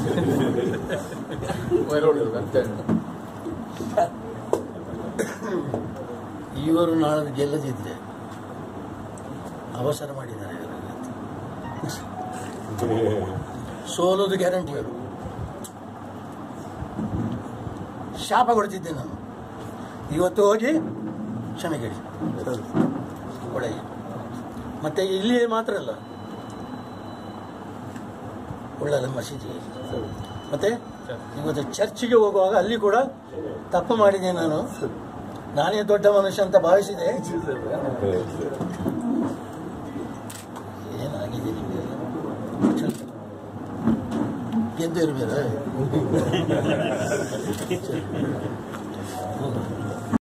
ಇವರು ನಾಳೆ ಗೆಲ್ಲದಿದ್ರೆ ಅವಸರ ಮಾಡಿದ್ದಾರೆ ಸೋಲೋದು ಗ್ಯಾರಂಟಿ ಅವರು ಶಾಪ ಕೊಡ್ತಿದ್ದೆ ನಾನು ಇವತ್ತು ಹೋಗಿ ಕ್ಷಮೆ ಕೇಳಿ ಒಳಗೆ ಮತ್ತೆ ಇಲ್ಲಿ ಮಾತ್ರ ಅಲ್ಲ ಒಳ್ಳೆಯ ಮಸೀದಿ ಮತ್ತೆ ಇವತ್ತು ಚರ್ಚಿಗೆ ಹೋಗುವಾಗ ಅಲ್ಲಿ ಕೂಡ ತಪ್ಪು ಮಾಡಿದೆ ನಾನು ನಾನೇ ದೊಡ್ಡ ಮನುಷ್ಯ ಅಂತ ಭಾವಿಸಿದೆ ಏನಾಗಿದೆ ನಿಮಗೆ ಗೆದ್ದು ಇರಬೇಕ